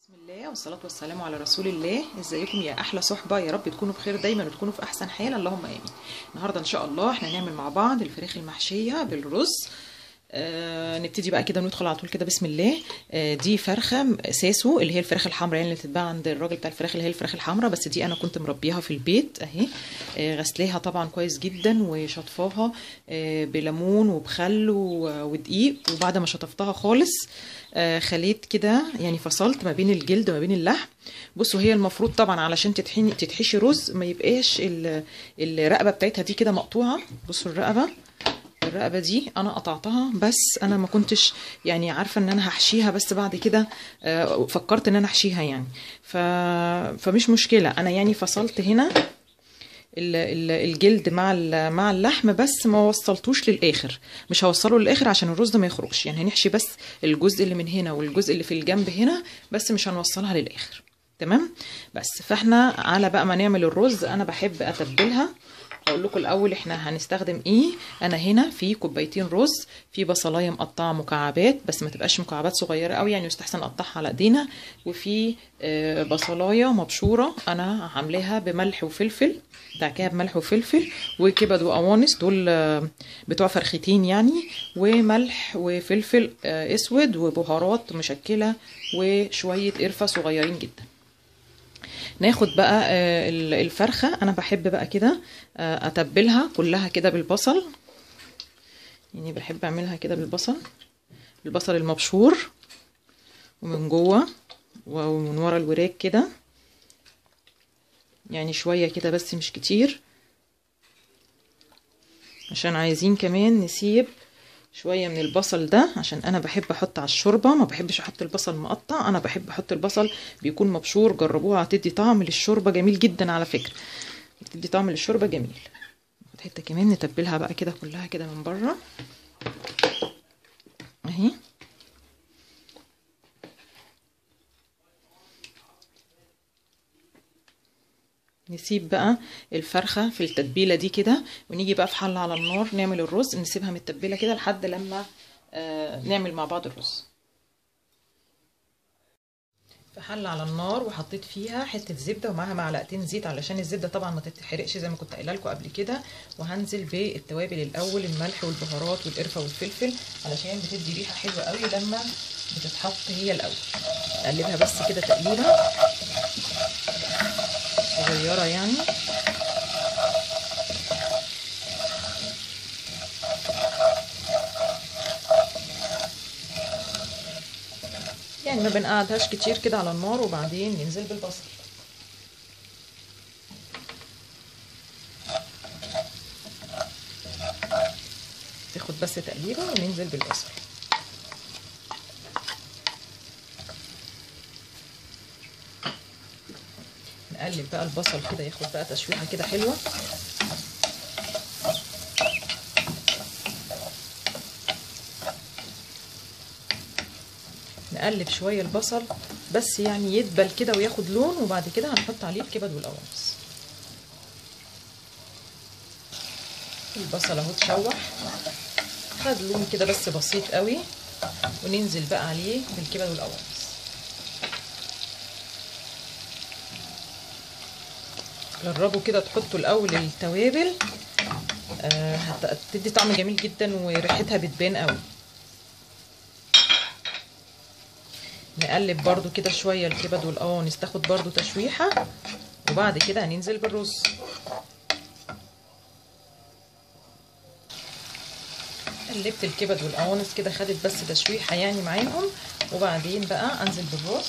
بسم الله والصلاة والسلام على رسول الله ازيكم يا احلى صحبة يا رب تكونوا بخير دايما وتكونوا في احسن حال اللهم امين النهاردة ان شاء الله احنا هنعمل مع بعض الفراخ المحشية بالرز آه نبتدي بقى كده وندخل على طول كده بسم الله آه دي فرخه ساسو اللي هي الفراخ الحمراء يعني اللي بتتباع عند الراجل بتاع الفراخ اللي هي الفراخ الحمراء بس دي انا كنت مربيها في البيت اهي آه غسلاها طبعا كويس جدا وشطفاها آه بليمون وبخل و- ودقيق وبعد ما شطفتها خالص آه خليت كده يعني فصلت ما بين الجلد وما بين اللحم بصوا هي المفروض طبعا علشان تتحني تتحشي رز ما يبقاش ال- الرقبه بتاعتها دي كده مقطوعه بصوا الرقبه الرقبه دي انا قطعتها بس انا ما كنتش يعني عارفه ان انا هحشيها بس بعد كده آه، فكرت ان انا احشيها يعني ف... فمش مشكله انا يعني فصلت هنا ال- ال- الجلد مع ال- مع اللحم بس ما وصلتوش للاخر مش هوصله للاخر عشان الرز ده ما يخرجش يعني هنحشي بس الجزء اللي من هنا والجزء اللي في الجنب هنا بس مش هنوصلها للاخر تمام بس فاحنا على بقى ما نعمل الرز انا بحب اتبلها اقول لكم الاول احنا هنستخدم ايه انا هنا في كوبايتين رز في بصلايه مقطعه مكعبات بس ما تبقاش مكعبات صغيره قوي يعني يستحسن اقطعها على ايدينا وفي آه، بصلايه مبشوره انا عاملاها بملح وفلفل دعكاها بملح وفلفل وكبد وقوانص دول آه، بتوع فرختين يعني وملح وفلفل آه، اسود وبهارات مشكله وشويه قرفه صغيرين جدا ناخد بقى آه، ال- الفرخة أنا بحب بقى كده آه، أتبلها كلها كده بالبصل يعني بحب أعملها كده بالبصل البصل المبشور ومن جوه ومن ورا الوراك كده يعني شوية كده بس مش كتير عشان عايزين كمان نسيب شوية من البصل ده عشان انا بحب احط على الشوربة ما بحبش احط البصل مقطع انا بحب احط البصل بيكون مبشور جربوها هتدي طعم للشوربة جميل جدا على فكرة بتدي طعم للشوربة جميل ناخد حتة كمان نتبلها بقى كده كلها كده من بره اهي نسيب بقى الفرخة في التتبيلة دي كده ونيجي بقى في حلة على النار نعمل الرز نسيبها متبلة كده لحد لما آه نعمل مع بعض الرز في حلة على النار وحطيت فيها حتة زبدة ومعاها معلقتين زيت علشان الزبدة طبعا ما تتحرقش زي ما كنت قايله لكم قبل كده وهنزل بالتوابل الأول الملح والبهارات والقرفة والفلفل علشان بتدي ريحة حلوة قوي لما بتتحط هي الأول نقلبها بس كده تقليبة صغيرة يعني يعني ما بنقعدهاش كتير كده على النار وبعدين ننزل بالبصل تاخد بس تقليبه وننزل بالبصل نقلب بقى البصل كده ياخد بقى تشويحه كده حلوه نقلب شويه البصل بس يعني يدبل كده وياخد لون وبعد كده هنحط عليه الكبد والقوانص البصل اهو اتشوح خد لون كده بس بسيط قوي وننزل بقى عليه بالكبد والقوانص جربوا كده تحطوا الاول التوابل آه هتدي طعم جميل جدا وريحتها بتبان قوي نقلب برضو كده شويه الكبد والقوانص تاخد برضو تشويحه وبعد كده هننزل بالرز قلبت الكبد والقوانص كده خدت بس تشويحه يعني معاهم وبعدين بقى انزل بالرز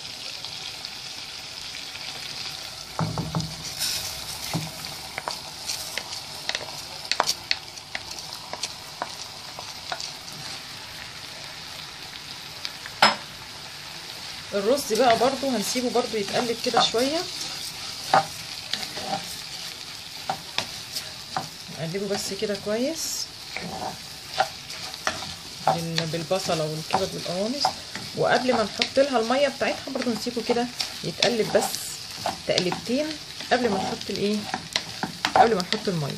الرز بقى برضو هنسيبه برضو يتقلب كده شوية نقلبه بس كده كويس بالبصلة والكبد والقوانص وقبل ما نحط لها المية بتاعتها برضو نسيبه كده يتقلب بس تقلبتين قبل ما نحط الايه قبل ما نحط المية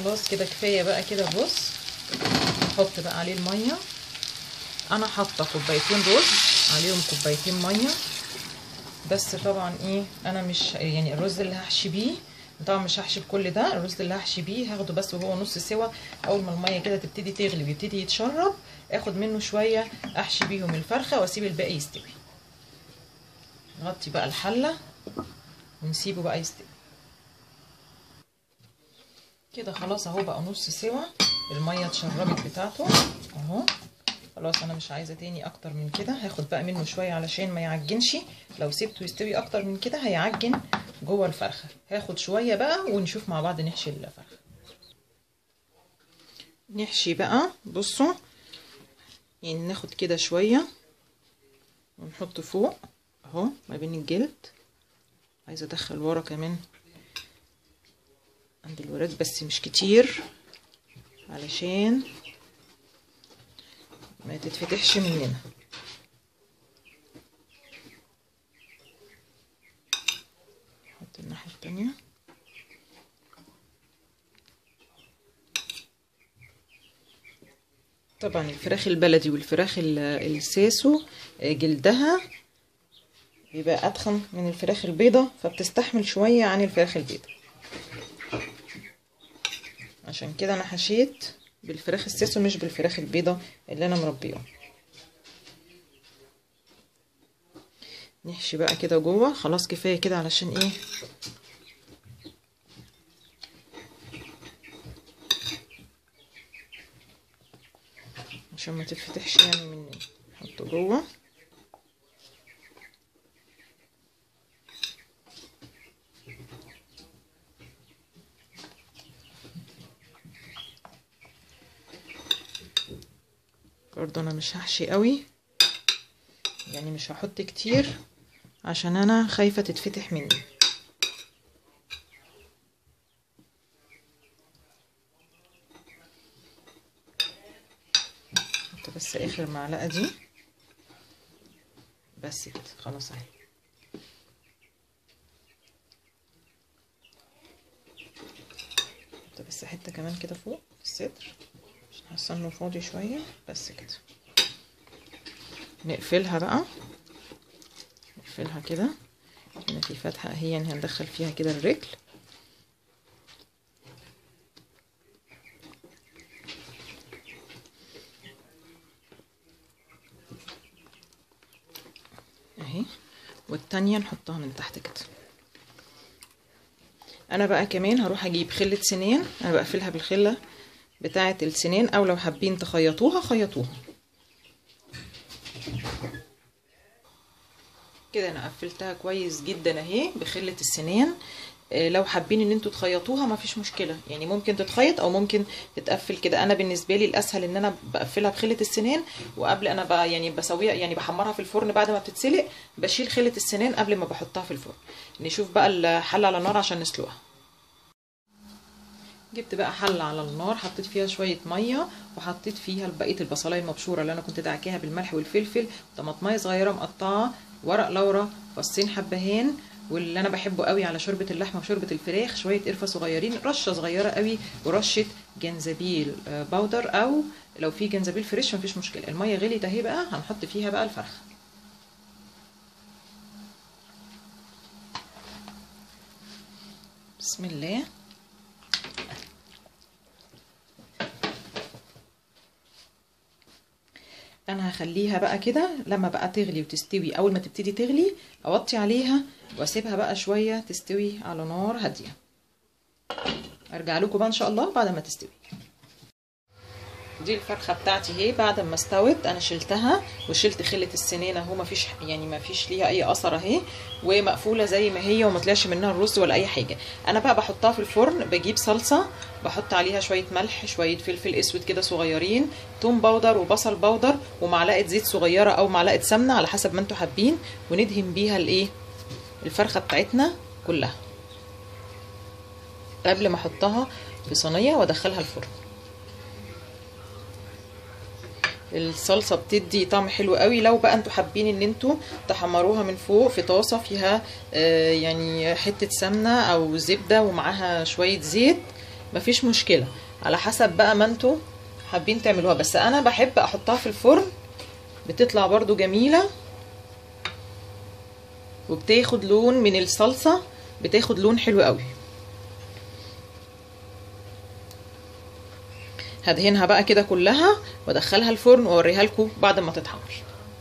خلاص كده كفايه بقى كده بص نحط بقى عليه الميه انا حاطه كوبايتين رز عليهم كوبايتين ميه بس طبعا ايه انا مش يعني الرز اللي هحشي بيه طبعا مش هحشي بكل ده الرز اللي هحشي بيه هاخده بس وهو نص سوا اول ما الميه كده تبتدي تغلي ويبتدي يتشرب اخد منه شويه احشي بيهم الفرخه واسيب الباقي يستوي نغطي بقى الحله ونسيبه بقى يستوي كده خلاص اهو بقى نص سوا الميه اتشربت بتاعته اهو خلاص انا مش عايزه تاني اكتر من كده هاخد بقى منه شويه علشان ما يعجنش لو سبته يستوي اكتر من كده هيعجن جوه الفرخه هاخد شويه بقى ونشوف مع بعض نحشي الفرخه نحشي بقى بصوا يعني ناخد كده شويه ونحط فوق اهو ما بين الجلد عايزه ادخل ورا كمان عند الولاد بس مش كتير علشان ما تتفتحش مننا نحط الناحية التانية طبعا الفراخ البلدي والفراخ الساسو جلدها بيبقى أدخن من الفراخ البيضة فبتستحمل شوية عن الفراخ البيضة عشان كده أنا حشيت بالفراخ الساسو مش بالفراخ البيضة اللي انا مربيها نحشي بقى كده جوه خلاص كفايه كده علشان ايه عشان ما تتفتحش يعني مننا نحطه جوه برضه انا مش هحشي قوي يعني مش هحط كتير عشان انا خايفه تتفتح مني حط بس اخر معلقه دي بس كده خلاص اهي حط بس حته كمان كده فوق الصدر عشان حاسه انه فاضي شويه بس كده نقفلها بقى نقفلها كده هنا في فتحه اهي هندخل فيها كده الرجل اهي والتانية نحطها من تحت كده انا بقى كمان هروح اجيب خلة سنان انا بقفلها بالخلة بتاعة السنان او لو حابين تخيطوها خيطوها كده انا قفلتها كويس جدا اهي بخلة السنان لو حابين ان انتوا تخيطوها مفيش مشكله يعني ممكن تتخيط او ممكن تتقفل كده انا بالنسبه لي الاسهل ان انا بقفلها بخله السنان وقبل انا بقى يعني بسويها يعني بحمرها في الفرن بعد ما بتتسلق بشيل خله السنان قبل ما بحطها في الفرن نشوف بقى الحله على النار عشان نسلقها جبت بقى حله على النار حطيت فيها شويه ميه وحطيت فيها بقيه البصلايه المبشوره اللي انا كنت دعكاها بالملح والفلفل طماطمايه صغيره مقطعه ورق لورا فصين حبهان واللي انا بحبه قوي على شوربه اللحمه وشوربه الفراخ شويه قرفه صغيرين رشه صغيره قوي ورشه جنزبيل باودر او لو في جنزبيل فريش مفيش مشكله الميه غليت اهي بقى هنحط فيها بقى الفرخه بسم الله انا هخليها بقى كده لما بقى تغلي وتستوي اول ما تبتدي تغلي اوطي عليها واسيبها بقى شويه تستوي على نار هاديه ارجع لكم بقى ان شاء الله بعد ما تستوي دي الفرخه بتاعتي اهي بعد ما استوت انا شلتها وشلت خله السنين اهو مفيش يعني مفيش ليها اي اثر اهي ومقفوله زي ما هي وما طلعش منها الرز ولا اي حاجه انا بقى بحطها في الفرن بجيب صلصه بحط عليها شويه ملح شويه فلفل اسود كده صغيرين توم باودر وبصل باودر ومعلقه زيت صغيره او معلقه سمنه على حسب ما انتوا حابين وندهن بيها الايه الفرخه بتاعتنا كلها قبل ما احطها في صينيه وادخلها الفرن الصلصه بتدي طعم حلو قوي لو بقى انتوا حابين ان انتوا تحمروها من فوق في طاسه فيها آه يعني حته سمنه او زبده ومعاها شويه زيت مفيش مشكله على حسب بقى ما انتوا حابين تعملوها بس انا بحب احطها في الفرن بتطلع برضو جميله وبتاخد لون من الصلصه بتاخد لون حلو قوي هدهنها بقى كده كلها وادخلها الفرن واوريها لكم بعد ما تتحمر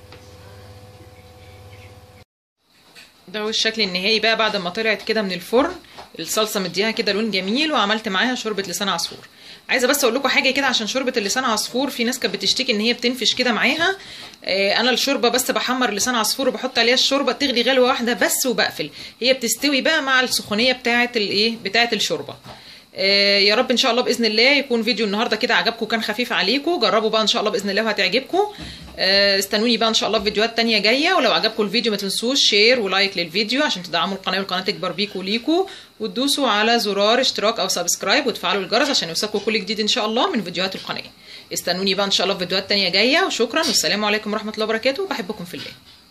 ده هو الشكل النهائي بقى بعد ما طلعت كده من الفرن الصلصه مديها كده لون جميل وعملت معاها شوربه لسان عصفور عايزه بس اقول لكم حاجه كده عشان شوربه اللسان عصفور في ناس كانت بتشتكي ان هي بتنفش كده معاها آه انا الشوربه بس بحمر لسان عصفور وبحط عليها الشوربه تغلي غلوه واحده بس وبقفل هي بتستوي بقى مع السخونيه بتاعه الايه بتاعه الشوربه آه يا رب ان شاء الله باذن الله يكون فيديو النهارده كده عجبكم كان خفيف عليكم جربوا بقى ان شاء الله باذن الله وهتعجبكم آه استنوني بقى ان شاء الله في فيديوهات تانية جايه ولو عجبكم الفيديو ما تنسوش شير ولايك للفيديو عشان تدعموا القناه والقناه تكبر بيكم وليكم وتدوسوا على زرار اشتراك او سبسكرايب وتفعلوا الجرس عشان يوصلكم كل جديد ان شاء الله من فيديوهات القناه استنوني بقى ان شاء الله في فيديوهات تانية جايه وشكرا والسلام عليكم ورحمه الله وبركاته بحبكم في الله